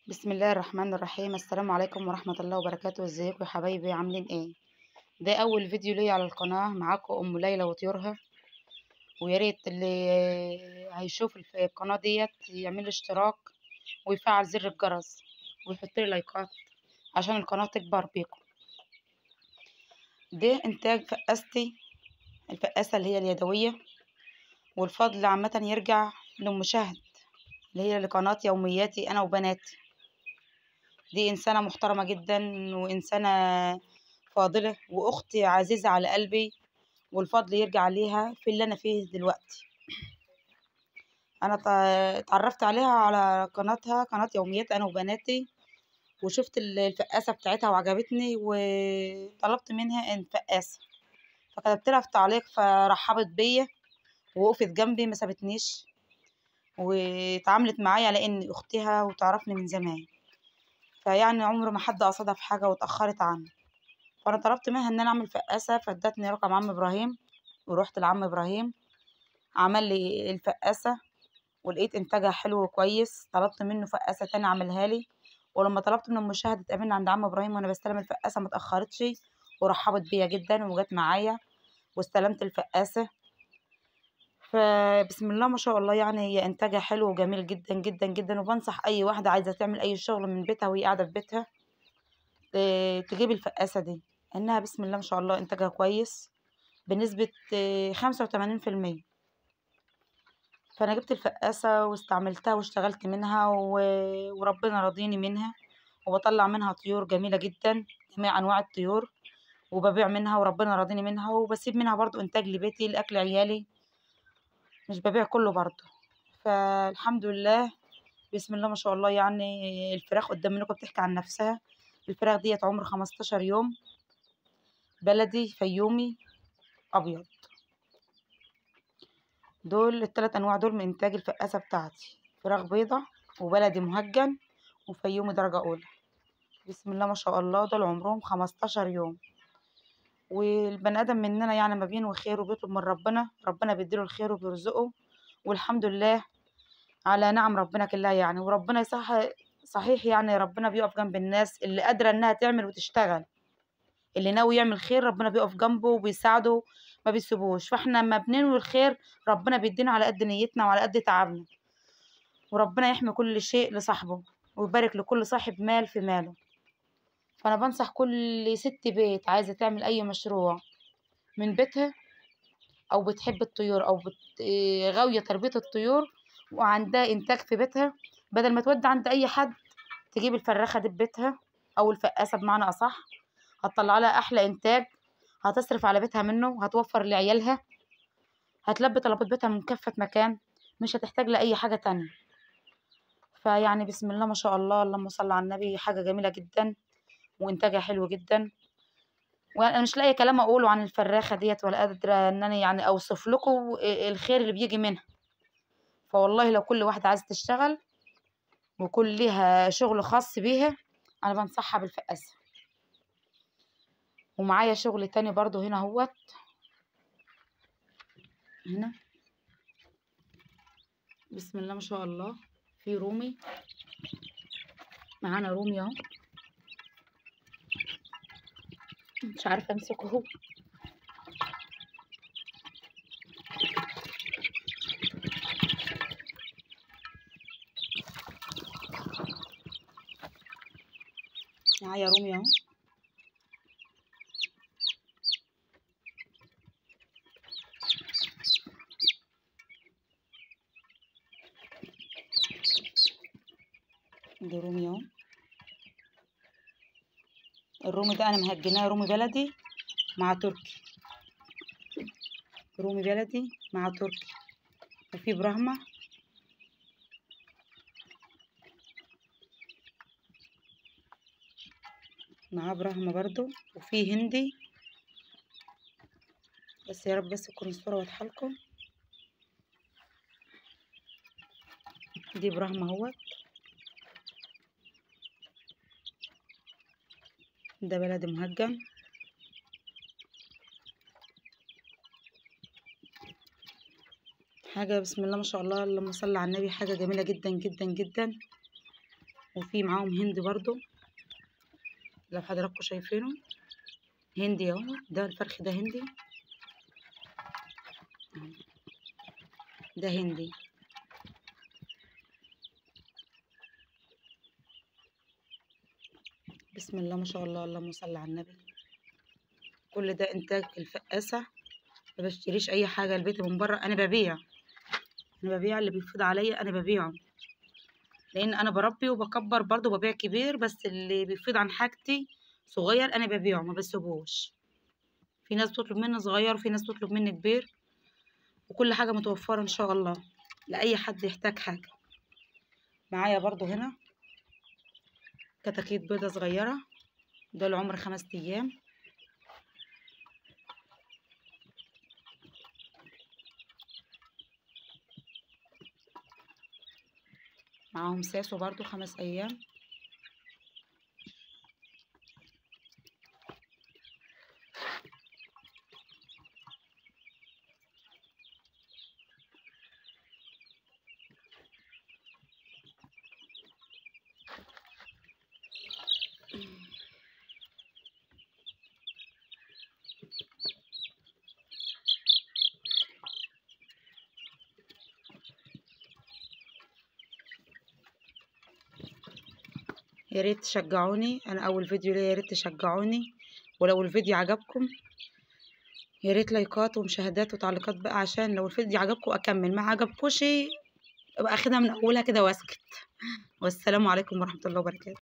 بسم الله الرحمن الرحيم السلام عليكم ورحمة الله وبركاته ازيكم يا حبايبي عاملين ايه ده اول فيديو ليا على القناة معاكم ام ليلى وطيورها ويا ريت اللي هيشوف الف- القناة ديت يعمل اشتراك ويفعل زر الجرس ويحط لي لايكات عشان القناة تكبر بيكم ده انتاج فقاستي الفقاسة اللي هي اليدوية والفضل عامة يرجع للمشاهد اللي هي لقناة يومياتي انا وبناتي دي إنسانة محترمة جدا وإنسانة فاضلة وأختي عزيزة على قلبي والفضل يرجع ليها في اللي أنا فيه دلوقتي أنا تع- اتعرفت عليها على قناتها قناة يوميات أنا وبناتي وشفت ال- الفقاسة بتاعتها وعجبتني وطلبت منها الفقاسة فكتبت لها في تعليق فرحبت بيا ووقفت جنبي ما سابتنيش واتعاملت معايا على إني أختها وتعرفني من زمان فيعني عمر ما حد قصدها في حاجة واتأخرت عني فأنا طلبت منها إن أنا أعمل فقاسة فادتني رقم عم إبراهيم ورحت لعم إبراهيم عمل لي الفقاسة ولقيت إنتاجها حلو وكويس طلبت منه فقاسة تاني عملها لي ولما طلبت من المشاهد اتقابلنا عند عم إبراهيم وأنا بستلم الفقاسة متأخرتش ورحبت بيا جدا وجت معايا واستلمت الفقاسة فبسم الله ما شاء الله يعني هي إنتاجها حلو وجميل جدا جدا جدا وبنصح أي واحدة عايزة تعمل أي شغل من بيتها وهي قاعدة في بيتها ت- تجيب الفقاسة دي إنها بسم الله ما شاء الله إنتاجها كويس بنسبة خمسة وتمانين في المية فأنا جبت الفقاسة واستعملتها واشتغلت منها و- وربنا راضيني منها وبطلع منها طيور جميلة جدا جميع أنواع الطيور وببيع منها وربنا راضيني منها وبسيب منها برضو إنتاج لبيتي لأكل عيالي مش ببيع كله برضو فالحمد لله بسم الله ما شاء الله يعني الفراخ قدام منكم بتحكي عن نفسها الفراخ ديت عمر خمستاشر يوم بلدي فيومي أبيض دول التلات أنواع دول من إنتاج الفقاسة بتاعتي فراخ بيضة وبلدي مهجن وفيومي درجة أولى بسم الله ما شاء الله دول عمرهم خمستاشر يوم والبني آدم مننا يعني ما بينوي خير وبيطلب من ربنا ربنا بيديله الخير وبيرزقه والحمد لله على نعم ربنا كلها يعني وربنا يصح صحيح يعني ربنا بيقف جنب الناس اللي قادرة إنها تعمل وتشتغل اللي ناوي يعمل خير ربنا بيقف جنبه وبيساعده ما بيسيبوش فاحنا ما بننوي الخير ربنا بيدينا على قد نيتنا وعلى قد تعبنا وربنا يحمي كل شيء لصاحبه ويبارك لكل صاحب مال في ماله فانا بنصح كل ست بيت عايزه تعمل اي مشروع من بيتها او بتحب الطيور او بت... إيه، غاويه تربيه الطيور وعندها انتاج في بيتها بدل ما تودي عند اي حد تجيب الفراخه دي ببيتها او الفقاسه بمعنى اصح هتطلع لها احلى انتاج هتصرف على بيتها منه وهتوفر لعيالها هتلبي طلبات بيتها من كافة مكان مش هتحتاج لأي حاجة تانية فيعني بسم الله ما شاء الله اللهم صل على النبي حاجة جميلة جدا وإنتاجها حلو جدا وأنا مش لاقي كلام أقوله عن الفراخة ديت ولا قادرة إن أنا يعني أوصف لكم الخير اللي بيجي منها فوالله لو كل واحدة عايزة تشتغل وكل ليها شغل خاص بيها أنا بنصحها بالفقاسة ومعايا شغل تاني برضو هنا اهوت هنا بسم الله ما شاء الله في رومي معانا رومي اهو مش عارفه امسكه اهو معايا رومي اهو ده رومي اهو الرومي ده انا مهجناه رومي بلدي مع تركي رومي بلدي مع تركي وفي برهمة معاه برهمة برضو وفي هندي بس يا رب بس تكون الصورة واضحة لكم دي برهمة اهوت ده بلدي مهجن حاجة بسم الله ما شاء الله اللهم صل على النبي حاجة جميلة جدا جدا جدا وفي معاهم هند برضو لو حضراتكم شايفينه هندي اهو ده الفرخ ده هندي أهو. ده هندي بسم الله ما شاء الله اللهم صل على النبي كل ده انتاج الفقاسة ما بشتريش اي حاجة البيت من بره انا ببيع انا ببيع اللي بيفيض عليا انا ببيعه لان انا بربي وبكبر برضه ببيع كبير بس اللي بيفيض عن حاجتي صغير انا ببيعه ما بسيبوش في ناس بتطلب مني صغير وفي ناس بتطلب مني كبير وكل حاجة متوفرة ان شاء الله لأي حد يحتاج حاجة معايا برضو هنا كتاكيت بيضة صغيرة ده العمر خمس أيام معاهم ساسو برضو خمس أيام يا ريت تشجعوني انا اول فيديو ليا يا ريت تشجعوني ولو الفيديو عجبكم يا ريت لايكات ومشاهدات وتعليقات بقى عشان لو الفيديو عجبكم اكمل ما عجبكوش ابقى اخدها من اولها كده واسكت والسلام عليكم ورحمة الله وبركاته